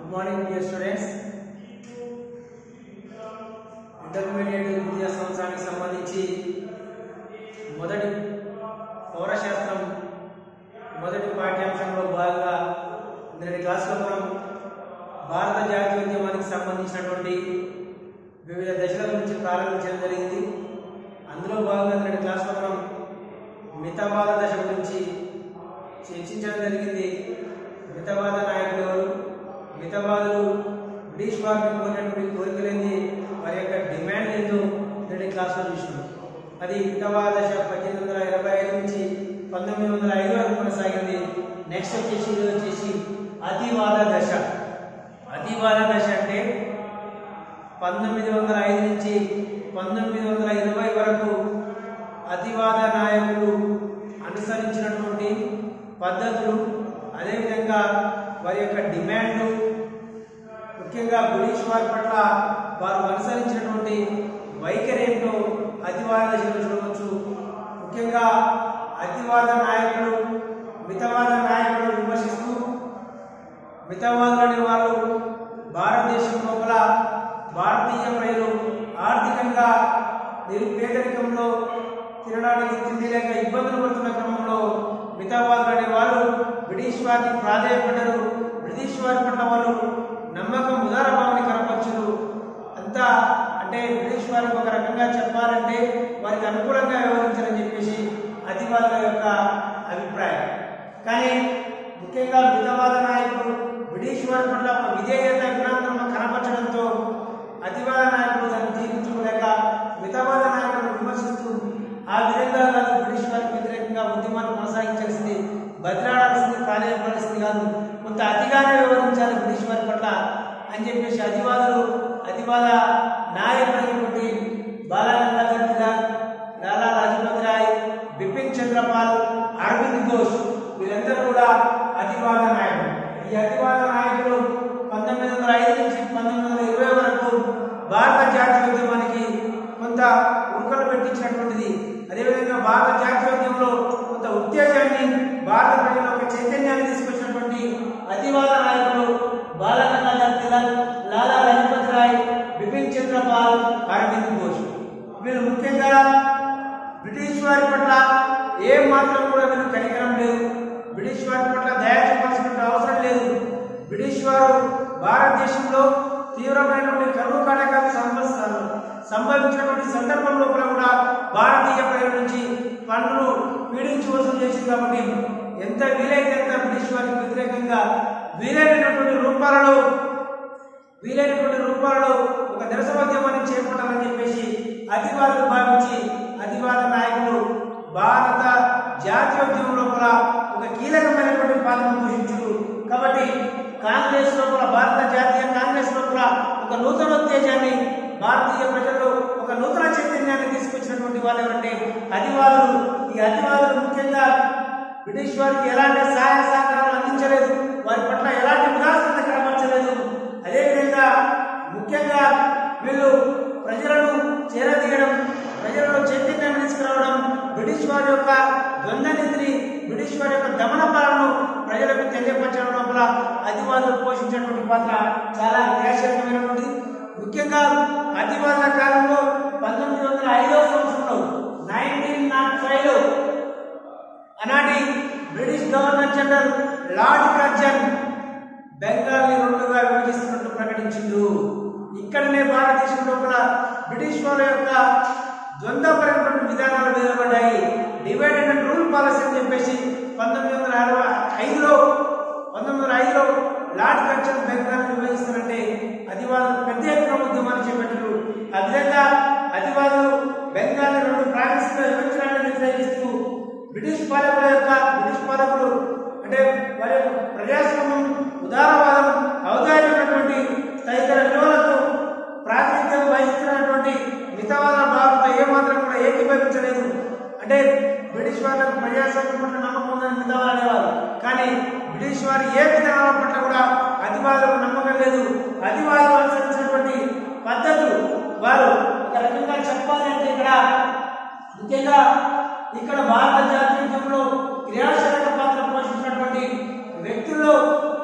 good morning dear students intermediate విద్యా సంవత్సరానికి సంబంధించి మొదటి పౌరశాస్త్రం మొదటి పాఠ్యాంశంలో భాగంగా నేటి క్లాసులో మనం భారత జాతీయోద్యమానికి సంబంధించినటువంటి వివిధ దశల గురించి ప్రారంభించడం జరిగింది అందులో భాగంగా నేటి క్లాసులో మనం మితవాద దశ గురించి చర్చించడం జరిగింది మితవాద నాయకులు ఎవరు మితవాదులు బ్రిటిష్ వారికి కోరినటువంటి కోరికలేంది వారి యొక్క డిమాండ్ ఏందో నేటి క్లాస్లో చూసినాం అది మితవాద దశ పద్దెనిమిది వందల ఇరవై ఐదు నుంచి పంతొమ్మిది వందల ఐదు వరకు కొనసాగింది నెక్స్ట్ వచ్చేసి ఇది వచ్చేసి అతివాద దశ అతివాద దశ అంటే పంతొమ్మిది వందల ఐదు నుంచి పంతొమ్మిది వందల ఇరవై వరకు అతివాద నాయకులు అనుసరించినటువంటి పద్ధతులు అదేవిధంగా వారి యొక్క డిమాండ్లు ముఖ్యంగా బ్రిటిష్ వారి పట్ల వారు అనుసరించినటువంటి వైఖరి ఏంటో అతివాద దశలో చూడవచ్చు ముఖ్యంగా అతివాద నాయకులు మితవాద నాయకులు విమర్శిస్తూ మితవాదులని వాళ్ళు భారతదేశం లోపల భారతీయ ప్రజలు ఆర్థికంగా నిరుపేదరికంలో తినడానికి తిండి లేక ఇబ్బందులు పడుతున్న క్రమంలో మితవాదులు అనే వాళ్ళు బ్రిటిష్ వారికి ప్రాధాన్యపడ్డారు బ్రిటిష్ వారి పట్ల వాళ్ళు నమ్మకం ఉదారభావాన్ని కనపరచరు అంతా అంటే బ్రిటిష్ వారికి ఒక రకంగా చెప్పాలంటే వారికి అనుకూలంగా వ్యవహరించారని చెప్పేసి అతివాదుల యొక్క అభిప్రాయం కానీ ముఖ్యంగా మితవాద నాయకులు బ్రిటిష్ వారి పట్ల ఒక విధేయత గుణాత్మక కనపరచడంతో అతివాద నాయకులు దాన్ని జీవించుకోలేక మితవాద నాయకులను విమర్శిస్తూ ఆ విధంగా కాదు బ్రిటిష్ వారికి వ్యతిరేకంగా ఉద్యమాన్ని కొనసాగించాల్సింది బదిలాడాల్సింది ప్రాధాన్యపడాల్సింది కాదు కొంత అతిగానే వ్యవహరించాలి బ్రిటిష్ వారి పట్ల అని చెప్పేసి అతివాదులు అతివాద నాయకులైనటువంటి బాలగంగాధర్ తిలక్ లాలా లజపతి రాయ్ బిపిన్ చంద్రపాల్ అరవింద్ ఘోష్ వీళ్ళందరూ కూడా అతివాద నాయకులు ఈ అతివాద నాయకులు పంతొమ్మిది వందల ఐదు నుంచి పంతొమ్మిది వందల ఇరవై వరకు భారత జాతీయోద్యమానికి కొంత ఉరుకలు పెట్టించినటువంటిది అదేవిధంగా భారత జాతీయోద్యమంలో కొంత ఉత్తేజాన్ని భారత ప్రజల ఒక చైతన్యాన్ని తీసుకొచ్చినటువంటి అతివాద నాయకులు బాలగంగాధర్ తిలక్ లాలా లజపతి రాయ్ బిపిన్ చంద్రపాల్ అరవింద్ ఘోష్ వీళ్ళు ముఖ్యంగా బ్రిటిష్ వారి పట్ల ఏ మాత్రం కూడా వీళ్ళు కనికరం లేదు బ్రిటిష్ వారి పట్ల దయ చూపాల్సిన అవసరం లేదు బ్రిటిష్ వారు భారతదేశంలో తీవ్రమైనటువంటి కరువు కాటకాలు సంభవిస్తారు సంభవించినటువంటి సందర్భం లోపల కూడా భారతీయ ప్రజల నుంచి పన్నులు పీడించి వసూలు చేసింది కాబట్టి ఎంత వీలైతే అంత బ్రిటిష్ వారికి వ్యతిరేకంగా వీలైనటువంటి రూపాలలో వీలైనటువంటి రూపాలలో ఒక నిరసనోద్యమాన్ని చేపట్టాలని చెప్పేసి అతివాదులు భావించి అతివాద నాయకులు భారత జాతీయోద్యమం లోపల ఒక కీలకమైనటువంటి పాత్ర పోషించారు కాబట్టి కాంగ్రెస్ లోపల భారత జాతీయ కాంగ్రెస్ లోపల ఒక నూతనోత్తేజాన్ని భారతీయ ప్రజల్లో ఒక నూతన చైతన్యాన్ని తీసుకొచ్చినటువంటి వాళ్ళు ఎవరంటే అతివాదులు ఈ అతివాదులు ముఖ్యంగా బ్రిటిష్ వారికి ఎలాంటి సహాయ సహకారాలు అందించలేదు వారి పట్ల ఎలాంటి ఉదాసీనత కనపరచలేదు అదేవిధంగా ముఖ్యంగా వీళ్ళు ప్రజలను చేరదీయడం ప్రజలలో చైతన్యాన్ని తీసుకురావడం బ్రిటిష్ వారి యొక్క ద్వంద్వనీతిని బ్రిటిష్ వారి యొక్క దమన పాలనను ప్రజలకు తెలియపరచడం లోపల అతివాదులు పోషించినటువంటి పాత్ర చాలా క్రియాశీలకమైనటువంటిది ముఖ్యంగా అతివాదుల కాలంలో పంతొమ్మిది వందల ఐదవ సంవత్సరంలో నైన్టీన్ నాట్ ఫైవ్లో ఆనాటి British governor general lord Curzon బెంగాల్ని రెండుగా విభజిస్తున్నట్టు ప్రకటించిండు ఇక్కడనే భారతదేశం లోపల బ్రిటిష్ వాళ్ళ యొక్క ద్వంద్వపరమైనటువంటి విధానాలు వేయబడ్డాయి డివైడెడ్ అండ్ రూల్ పాలసీ అని చెప్పేసి పంతొమ్మిది వందల అరవై ఐదులో పంతొమ్మిది వందల ఐదులో లార్డ్ కర్జన్ బెంగాల్ విభజిస్తారంటే అధివాదులు పెద్ద ఎత్తున ఉద్యమాన్ని చేపట్టారు ఆ విధంగా అధివాదులు బెంగాల్ రెండు ప్రావిన్స్గా విభజించడాన్ని వ్యతిరేకిస్తూ బ్రిటిష్ పాలకుల యొక్క బ్రిటిష్ పాలకులు అంటే వారి యొక్క ప్రజాస్వామ్యం ఉదారవాదం ఔదార్యమైనటువంటి తదితర విలువలకు ప్రాతినిధ్యం వహిస్తున్నటువంటి మితవాద భారత ఏమాత్రం కూడా ఏకీభవించలేదు అంటే బ్రిటిష్ వారికి ప్రజాస్వామ్యం పట్ల నమ్మకం ఉందని మితవాలు అనేవారు కానీ బ్రిటిష్ వారి ఏ విధానాల పట్ల కూడా అతివాదులకు నమ్మకం లేదు అతివాదులు అనుసరించినటువంటి పద్ధతులు వారు ఒక రకంగా చెప్పాలి అంటే ఇక్కడ ముఖ్యంగా ఇక్కడ భారత జాతీయంలో క్రియాశీలక పాత్ర పోషించినటువంటి వ్యక్తుల్లో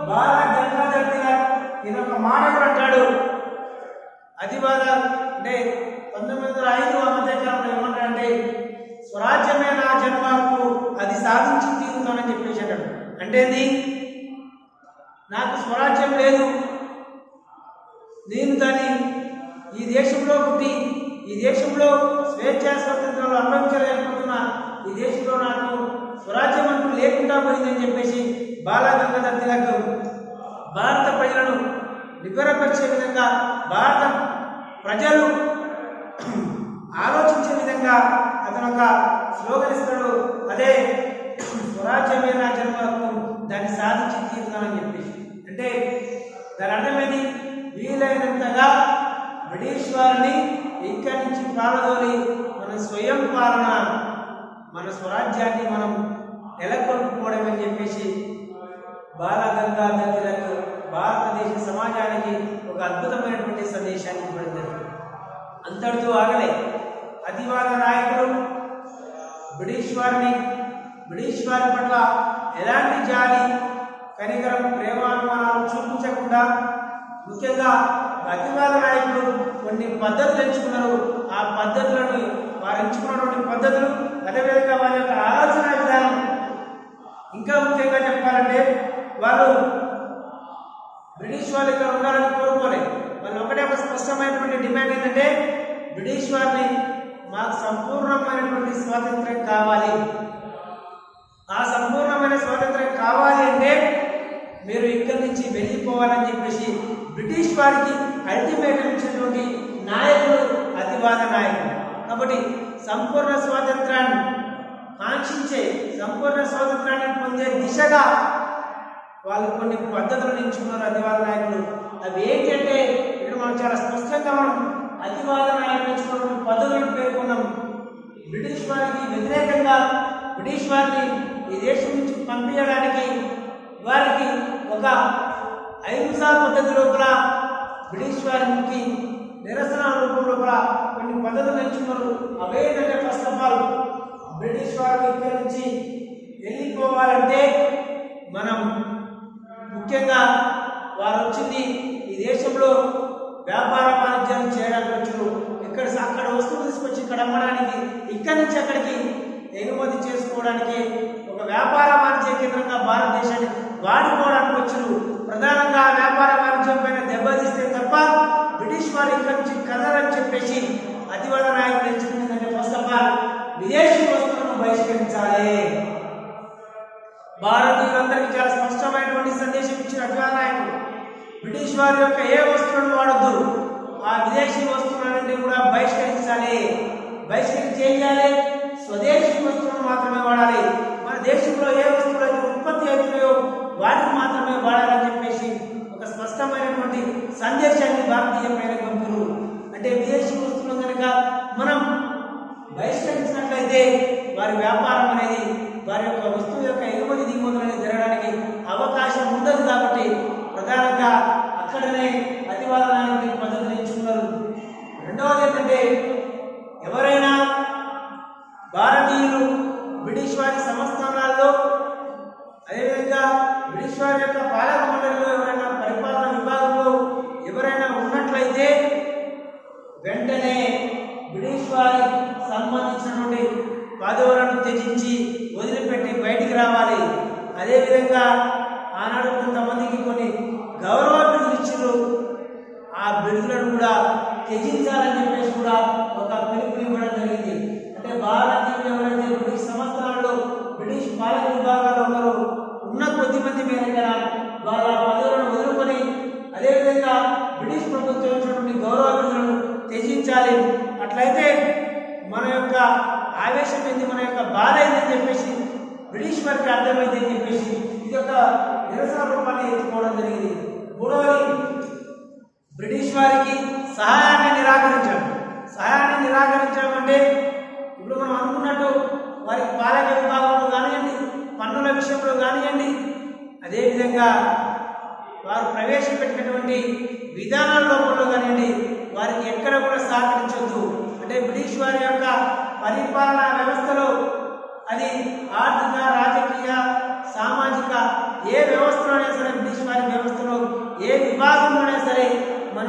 ఈయన ఒక మాట కూడా అంటాడు అతివాద అంటే పంతొమ్మిది వందల ఐదు అమధ్యకాలంలో ఏమంటాడంటే స్వరాజ్యమే నా జన్మకు అది సాధించి తీరుతానని చెప్పేసి అంటాడు అంటే ఏంది నాకు స్వరాజ్యం లేదు నేను దాన్ని ఈ దేశంలో పుట్టి ఈ దేశంలో స్వేచ్ఛా స్వాతంత్రాలు అనుభవించలేకపోతున్నా ఈ దేశంలో నాకు స్వరాజ్యం అంటూ లేకుండా పోయిందని చెప్పేసి బాలగంగాధర్ తిలక్ భారత ప్రజలను నిగ్రహపరిచే విధంగా భారత ప్రజలు ఆలోచించే విధంగా అతను ఒక స్లోగన్ ఇస్తాడు అదే స్వరాజ్యమే నా జన్మకు దాన్ని సాధించి తీరుతానని చెప్పేసి అంటే దాని అర్థమేది వీలైనంతగా బ్రిటిష్ వారిని ఇక్కడి నుంచి పాలదోలి మన స్వయం పాలన మన స్వరాజ్యాన్ని మనం నెలకొల్పుకోవడం అని చెప్పేసి బాలగంగాధర్ తిలక్ భారతదేశ సమాజానికి ఒక అద్భుతమైనటువంటి సందేశాన్ని ఇవ్వడం జరిగింది అంతటితో ఆగలే అతివాద నాయకుడు బ్రిటిష్ వారిని బ్రిటిష్ వారి పట్ల ఎలాంటి జాలి కనికరం ప్రేమాభిమానాలు చూపించకుండా ముఖ్యంగా అతివాద నాయకులు కొన్ని పద్ధతులు ఎంచుకున్నారు ఆ పద్ధతులను వారు ఎంచుకున్నటువంటి పద్ధతులు అదేవిధంగా వారి యొక్క ఆలోచన విధానం ఇంకా ముఖ్యంగా చెప్పాలంటే వాళ్ళు బ్రిటిష్ వాళ్ళు ఇక్కడ ఉండాలని కోరుకోలేదు వాళ్ళు ఒకటే ఒక స్పష్టమైనటువంటి డిమాండ్ ఏంటంటే బ్రిటిష్ వారిని మాకు సంపూర్ణమైనటువంటి స్వాతంత్రం కావాలి ఆ సంపూర్ణమైన స్వాతంత్రం కావాలి అంటే మీరు ఇక్కడి నుంచి వెళ్ళిపోవాలని చెప్పేసి బ్రిటిష్ వారికి అల్టిమేటం ఇచ్చినటువంటి నాయకుడు అతివాద నాయకుడు కాబట్టి సంపూర్ణ స్వాతంత్రాన్ని కాంక్షించే సంపూర్ణ స్వాతంత్రాన్ని పొందే దిశగా వాళ్ళు కొన్ని పద్ధతులను ఎంచుకున్నారు అతివాద నాయకులు అవి ఏంటి అంటే ఇక్కడ మనం చాలా స్పష్టంగా మనం అతివాద నాయకులు ఎంచుకున్న పద్ధతులను పేర్కొన్నాం బ్రిటిష్ వారికి వ్యతిరేకంగా బ్రిటిష్ వారిని ఈ దేశం నుంచి పంపించడానికి వారికి ఒక అహింసా పద్ధతి లోపల బ్రిటిష్ వారికి నిరసన రూపం లోపల కొన్ని పద్ధతులు ఎంచుకున్నారు అవేంటంటే ఫస్ట్ ఆఫ్ ఆల్ బ్రిటిష్ వారికి ఇక్కడి నుంచి వెళ్ళిపోవాలంటే మనం ముఖ్యంగా వారు వచ్చింది ఈ దేశంలో వ్యాపార వాణిజ్యాలు చేయడానికి వచ్చారు ఇక్కడ అక్కడ వస్తువులు తీసుకొచ్చి ఇక్కడ అమ్మడానికి ఇక్కడి నుంచి అక్కడికి ఎగుమతి చేసుకోవడానికి ఒక వ్యాపార వాణిజ్య కేంద్రంగా భారతదేశాన్ని వాడుకోవడానికి వచ్చారు ప్రధానంగా ఆ వ్యాపార వాణిజ్యం పైన దెబ్బతీస్తే తప్ప బ్రిటిష్ వారు ఇక్కడి నుంచి కదలని చెప్పేసి అతివాద నాయకులు ఎంచుకున్నదంటే ఫస్ట్ ఆఫ్ ఆల్ విదేశీ వస్తువులను బహిష్కరించాలి భారతీయులందరికీ చాలా స్పష్టమైనటువంటి సందేశం ఇచ్చిన అతివాద నాయకుడు బ్రిటిష్ వారి యొక్క ఏ వస్తువులను వాడద్దు ఆ విదేశీ వస్తువులన్నింటినీ కూడా బహిష్కరించాలి బహిష్కరించి ఏం చేయాలి స్వదేశీ వస్తువులను మాత్రమే వాడాలి మన దేశంలో ఏ వస్తువులు అయితే ఉత్పత్తి అవుతున్నాయో వాటిని మాత్రమే వాడాలని చెప్పేసి ఒక స్పష్టమైనటువంటి సందేశాన్ని భారతీయ పైన పంపురు అంటే విదేశీ వస్తువులు కనుక మనం బహిష్కరించినట్లయితే వారి వ్యాపారం అనేది వారి యొక్క వస్తువు యొక్క ఎగుమతి దిగుమతులు అనేది జరగడానికి అవకాశం ఉండదు కాబట్టి ప్రధానంగా అక్కడనే అతివాద నాయకుడి పద్ధతిని ఎంచుకున్నారు రెండవది ఏంటంటే ఎవరైనా భారతీయులు బ్రిటిష్ వారి సంస్థానాల్లో అదేవిధంగా బ్రిటిష్ వారి యొక్క పాలక మండలిలో ఎవరైనా పరిపాలన విభాగంలో ఎవరైనా ఉన్నట్లయితే వెంటనే బ్రిటిష్ వారికి సంబంధించినటువంటి పదవులను త్యజించి వదిలిపెట్టి బయటికి రావాలి అదేవిధంగా ఆనాడు కొంతమందికి కొన్ని గౌరవ బిరుదులు ఇచ్చారు ఆ బిరుదులను కూడా త్యజించాలని చెప్పేసి కూడా ఒక పిలుపు ఇవ్వడం జరిగింది అంటే భారతీయులు ఎవరైతే బ్రిటిష్ సంస్థలలో బ్రిటిష్ పాలక విభాగాల్లో ఉన్నారో ఉన్న కొద్ది మంది మేరగా వాళ్ళ పదవులను వదులుకొని అదేవిధంగా బ్రిటిష్ ప్రభుత్వం ఇచ్చినటువంటి గౌరవ బిరుదులను త్యజించాలి అట్లయితే మన యొక్క ఆవేశం ఏంది మన యొక్క బాధ ఏందని చెప్పేసి బ్రిటిష్ వారికి అర్థమైంది అని చెప్పేసి ఇది ఒక నిరసన రూపాన్ని ఎత్తుకోవడం జరిగింది మూడవది బ్రిటిష్ వారికి సహాయాన్ని నిరాకరించడం సహాయాన్ని నిరాకరించడం అంటే ఇప్పుడు మనం అనుకున్నట్టు వారికి పాలక విభాగంలో కానివ్వండి పన్నుల విషయంలో కానివ్వండి అదేవిధంగా వారు ప్రవేశపెట్టినటువంటి విధానాల లోపల కానివ్వండి వారికి ఎక్కడ కూడా సహకరించవద్దు అంటే బ్రిటిష్ వారి యొక్క పరిపాలనా వ్యవస్థలో అది ఆర్థిక రాజకీయ సామాజిక ఏ వ్యవస్థలోనే సరే బ్రిటిష్ వారి వ్యవస్థలో ఏ విభాగంలో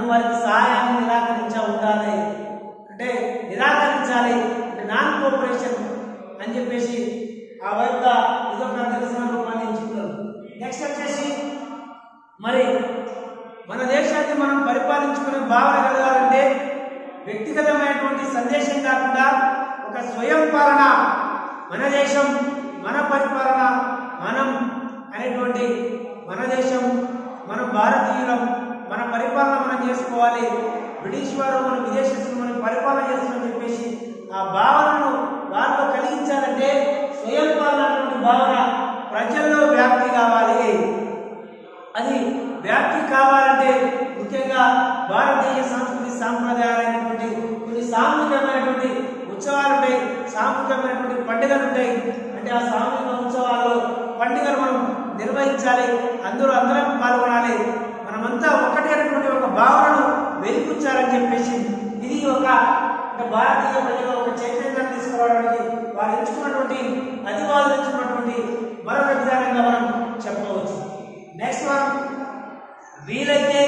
వారికి సహాయాన్ని నిరాకరించా ఉండాలి అంటే నిరాకరించాలి అంటే నాన్ కోఆపరేషన్ అని చెప్పేసి ఆ వైపుగా ఇదొక నిరసన రూపాన్ని ఎంచుకున్నారు నెక్స్ట్ వచ్చేసి మరి మన దేశాన్ని మనం పరిపాలించుకునే భావన కలగాలంటే వ్యక్తిగతమైనటువంటి సందేశం కాకుండా ఒక స్వయం పాలన మన దేశం మన పరిపాలన మనం అనేటువంటి మన దేశం మన భారతీయులం మన పరిపాలన మనం చేసుకోవాలి బ్రిటిష్ వారు మన విదేశస్తులు మనం పరిపాలన చేస్తున్నామని చెప్పేసి ఆ భావనను వారిలో కలిగించాలంటే స్వయం పాలన అనేటువంటి భావన ప్రజల్లో వ్యాప్తి కావాలి అది వ్యాప్తి కావాలంటే ముఖ్యంగా భారతీయ సంస్కృతి సాంప్రదాయాలైనటువంటి కొన్ని సామూహికమైనటువంటి ఉత్సవాలు ఉంటాయి సామూహికమైనటువంటి పండుగలు ఉంటాయి అంటే ఆ సామూహిక ఉత్సవాల్లో పండుగలు మనం నిర్వహించాలి అందరూ అందరం పాల్గొనాలి మనమంతా ఒకటి అనేటువంటి ఒక భావనను వెలిపించాలని చెప్పేసి ఇది ఒక అంటే భారతీయ ప్రజలు ఒక చైతన్యాన్ని తీసుకురావడానికి వారు ఎంచుకున్నటువంటి అధివాదులు ఎంచుకున్నటువంటి మరొక విధానంగా మనం చెప్పవచ్చు నెక్స్ట్ వన్ వీలైతే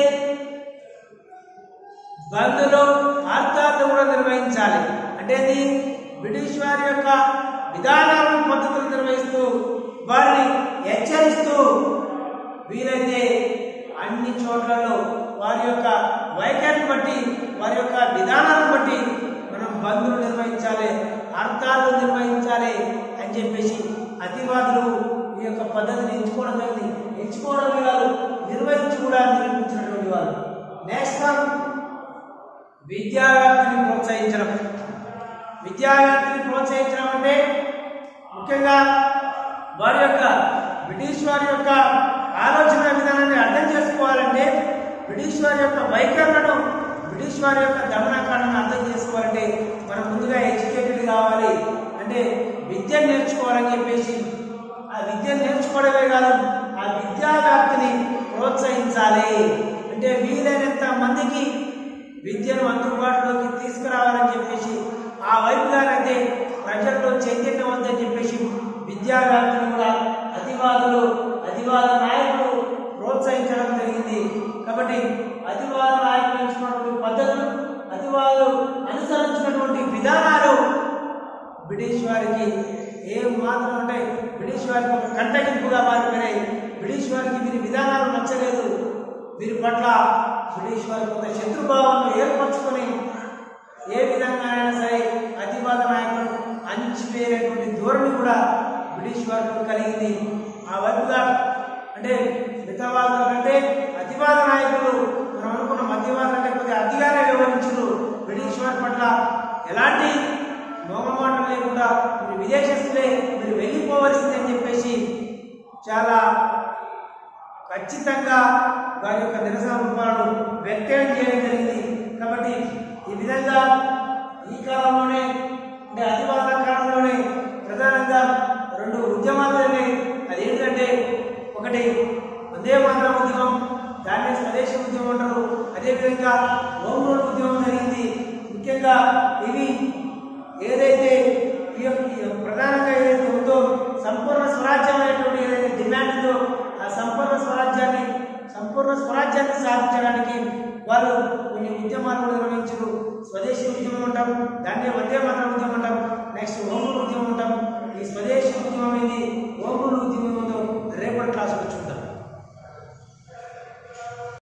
బంద్లో ఆర్థాలు కూడా నిర్వహించాలి అంటే ఇది బ్రిటిష్ వారి యొక్క విధానాలను పద్ధతులు నిర్వహిస్తూ వారిని హెచ్చరిస్తూ వీలైతే అన్ని చోట్లలో వారి యొక్క వైఖరిని బట్టి వారి యొక్క విధానాలను బట్టి మనం బంధులు నిర్వహించాలి అర్థాలు నిర్వహించాలి అని చెప్పేసి అతివాదులు ఈ యొక్క పద్ధతిని ఎంచుకోవడం జరిగింది ఎంచుకోవడమే కాదు నిర్వహించి కూడా నిర్మించినటువంటి వారు నెక్స్ట్ వన్ విద్యావ్యాప్తిని ప్రోత్సహించడం విద్యావ్యాప్తిని ప్రోత్సహించడం అంటే ముఖ్యంగా వారి యొక్క బ్రిటిష్ వారి యొక్క ఆలోచన విధానాన్ని అర్థం చేసుకోవాలంటే బ్రిటిష్ వారి యొక్క వైఖరులను బ్రిటిష్ వారి యొక్క దమనకాండను అర్థం చేసుకోవాలంటే మనం ముందుగా ఎడ్యుకేటెడ్ కావాలి అంటే విద్య నేర్చుకోవాలని చెప్పేసి ఆ విద్య నేర్చుకోవడమే కాదు ఆ విద్యా వ్యాప్తిని ప్రోత్సహించాలి అంటే వీలైనంత మందికి విద్యను అందుబాటులోకి తీసుకురావాలని చెప్పేసి ఆ వైపుగానైతే ప్రజల్లో చైతన్యం ఉందని చెప్పేసి విద్యా వ్యాప్తిని కూడా అతివాదులు అతివాద నాయకులు ప్రోత్సహించడం జరిగింది కాబట్టి అతివాద నాయకులు ఇచ్చినటువంటి పద్ధతులు అతివాదులు అనుసరించినటువంటి విధానాలు బ్రిటిష్ వారికి ఏం మాత్రం అంటే బ్రిటిష్ వారికి ఒక కంటగింపుగా మారిపోయినాయి బ్రిటిష్ వారికి వీరి విధానాలు నచ్చలేదు వీరి పట్ల బ్రిటిష్ వారి కొంత శత్రుభావాలను ఏర్పరచుకొని ఏ విధంగానైనా సరే అతివాద నాయకులు అణిచివేయనటువంటి ధోరణి కూడా బ్రిటిష్ వారికి కలిగింది ఆ వైపుగా అంటే మితవాదుల కంటే అతివాద నాయకులు మనం అనుకున్న మధ్యవాదుల కంటే కొద్దిగా అతిగానే వ్యవహరించారు బ్రిటిష్ వారి పట్ల ఎలాంటి మోగమాటం లేకుండా మీరు విదేశస్తులే మీరు వెళ్ళిపోవలసింది అని చెప్పేసి చాలా ఖచ్చితంగా వారి యొక్క నిరసన రూపాలను వ్యక్తం చేయడం జరిగింది కాబట్టి ఈ విధంగా ఈ కాలంలోనే అంటే అతివాద కాలంలోనే ప్రధానంగా రెండు ఉద్యమాలు జరిగాయి అదేంటంటే ఒకటి వందే మాతరం ఉద్యమం దాన్ని స్వదేశీ ఉద్యమం అంటారు అదేవిధంగా హోమ్ రూల్ ఉద్యమం జరిగింది ముఖ్యంగా ఇవి ఏదైతే ఈ యొక్క ఈ యొక్క ప్రధానంగా ఏదైతే ఉందో సంపూర్ణ స్వరాజ్యం అనేటువంటి ఏదైతే డిమాండ్ ఉందో ఆ సంపూర్ణ స్వరాజ్యాన్ని సంపూర్ణ స్వరాజ్యాన్ని సాధించడానికి వారు కొన్ని ఉద్యమాలు కూడా నిర్వహించారు స్వదేశీ ఉద్యమం ఉంటాం దాన్ని వందే మాతరం ఉద్యమం ఉంటాం నెక్స్ట్ హోములు ఉద్యమం ఉంటాం ఈ స్వదేశీ ఉద్యమం ఏంది హోములు ఉద్యమం ఉందో రేపటి క్లాసులో చూద్దాం